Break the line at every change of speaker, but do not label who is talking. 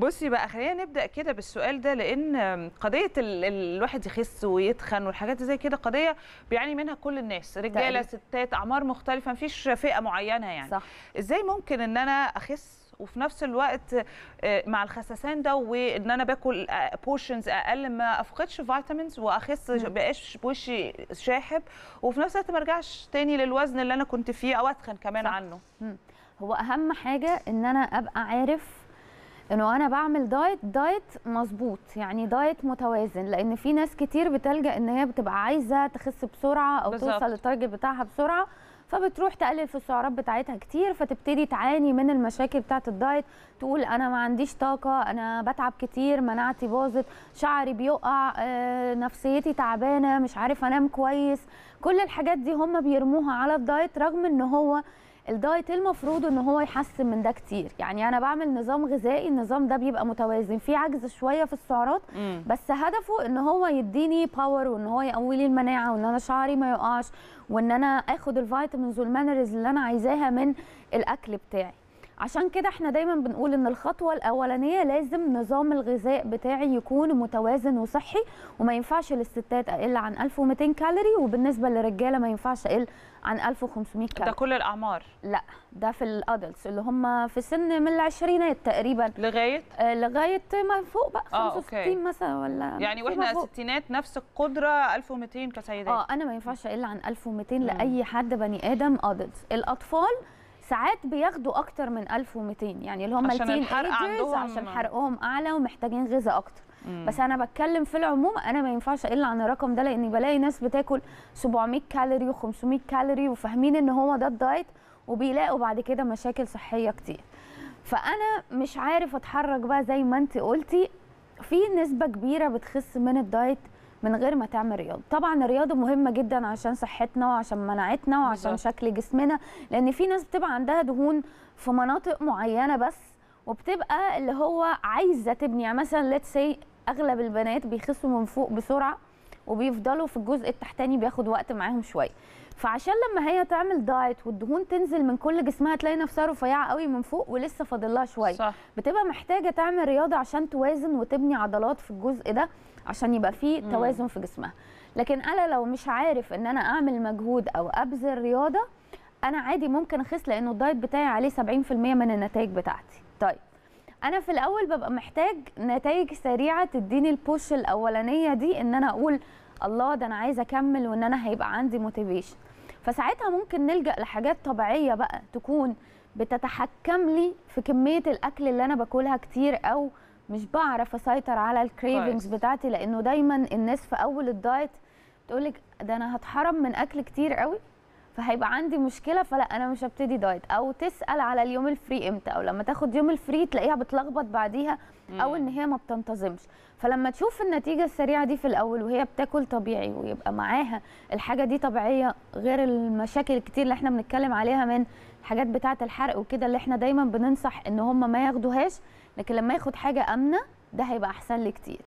بصي بقى خلينا نبدا كده بالسؤال ده لان قضيه ال- ال- الواحد يخس ويتخن والحاجات زي كده قضيه بيعاني منها كل الناس رجاله
تقريبا.
ستات اعمار مختلفه مفيش فئه معينه يعني
صح
ازاي ممكن ان انا اخس وفي نفس الوقت آه، مع الخسسان ده وان انا باكل بورشنز اقل ما افقدش فيتامينز واخس
مم.
بقاش بوشي شاحب وفي نفس الوقت ما ارجعش تاني للوزن اللي انا كنت فيه او اتخن كمان
صح.
عنه
هو اهم حاجه ان انا ابقى عارف انه انا بعمل دايت دايت مظبوط يعني دايت متوازن لان في ناس كتير بتلجا ان هي بتبقى عايزه تخس بسرعه او
بالظبط.
توصل للتارجت بتاعها بسرعه فبتروح تقلل في السعرات بتاعتها كتير فتبتدي تعاني من المشاكل بتاعه الدايت تقول انا ما عنديش طاقه انا بتعب كتير مناعتي باظت شعري بيقع آه، نفسيتي تعبانه مش عارف انام كويس كل الحاجات دي هم بيرموها على الدايت رغم ان هو الدايت المفروض ان هو يحسن من ده كتير يعني انا بعمل نظام غذائي النظام ده بيبقى متوازن فيه عجز شويه في السعرات
مم.
بس هدفه ان هو يديني باور وان هو يقوي لي المناعه وان انا شعري ما يقعش وان انا اخد الفيتامينز والمينرالز اللي انا عايزاها من الاكل بتاعي عشان كده احنا دايما بنقول ان الخطوه الاولانيه لازم نظام الغذاء بتاعي يكون متوازن وصحي وما ينفعش للستات اقل عن 1200 كالوري وبالنسبه للرجاله ما ينفعش اقل عن 1500
ده
كالوري
كل الاعمار
لا ده في الادلتس اللي هم في سن من العشرينات تقريبا
لغايه
آه، لغايه ما فوق بقى
آه،
65
أوكي.
مثلا ولا
يعني
فيما
واحنا
فوق.
ستينات نفس القدره 1200 كسيدات
اه انا ما ينفعش اقل عن 1200 لاي حد بني ادم ادلتس الاطفال ساعات بياخدوا اكتر من 1200 يعني اللي هم
عشان
التين
الحرق
ايجرز
عندهم-
عشان حرقهم اعلى ومحتاجين غذاء اكتر
مم.
بس انا بتكلم في العموم انا ما ينفعش اقل عن الرقم ده لاني بلاقي ناس بتاكل 700 كالوري و500 كالوري وفاهمين ان هو ده الدايت وبيلاقوا بعد كده مشاكل صحيه كتير فانا مش عارف اتحرك بقى زي ما انت قلتي في نسبه كبيره بتخس من الدايت من غير ما تعمل رياضه طبعا الرياضه مهمه جدا عشان صحتنا وعشان مناعتنا وعشان
بالظبط.
شكل جسمنا لان في ناس بتبقى عندها دهون في مناطق معينه بس وبتبقى اللي هو عايزه تبني يعني مثلا ليتس سي اغلب البنات بيخسوا من فوق بسرعه وبيفضلوا في الجزء التحتاني بياخد وقت معاهم شويه فعشان لما هي تعمل دايت والدهون تنزل من كل جسمها تلاقي نفسها رفيعه قوي من فوق ولسه فاضل لها شويه
صح
بتبقى محتاجه تعمل رياضه عشان توازن وتبني عضلات في الجزء ده عشان يبقى فيه
مم.
توازن في جسمها لكن انا لو مش عارف ان انا اعمل مجهود او ابذل رياضه انا عادي ممكن اخس لانه الدايت بتاعي عليه 70% من النتائج بتاعتي طيب انا في الاول ببقى محتاج نتائج سريعه تديني البوش الاولانيه دي ان انا اقول الله ده انا عايزه اكمل وان انا هيبقى عندي موتيفيشن فساعتها ممكن نلجا لحاجات طبيعيه بقى تكون بتتحكم لي في كميه الاكل اللي انا باكلها كتير او مش بعرف اسيطر على الكريفنجز
كويس.
بتاعتي لانه دايما الناس في اول الدايت تقولك ده انا هتحرم من اكل كتير قوي فهيبقى عندي مشكله فلا انا مش هبتدي دايت او تسال على اليوم الفري امتى او لما تاخد يوم الفري تلاقيها بتلخبط بعديها او ان هي ما بتنتظمش فلما تشوف النتيجه السريعه دي في الاول وهي بتاكل طبيعي ويبقى معاها الحاجه دي طبيعيه غير المشاكل الكتير اللي احنا بنتكلم عليها من الحاجات بتاعه الحرق وكده اللي احنا دايما بننصح ان هم ما ياخدوهاش لكن لما ياخد حاجه امنه ده هيبقى احسن لي كتير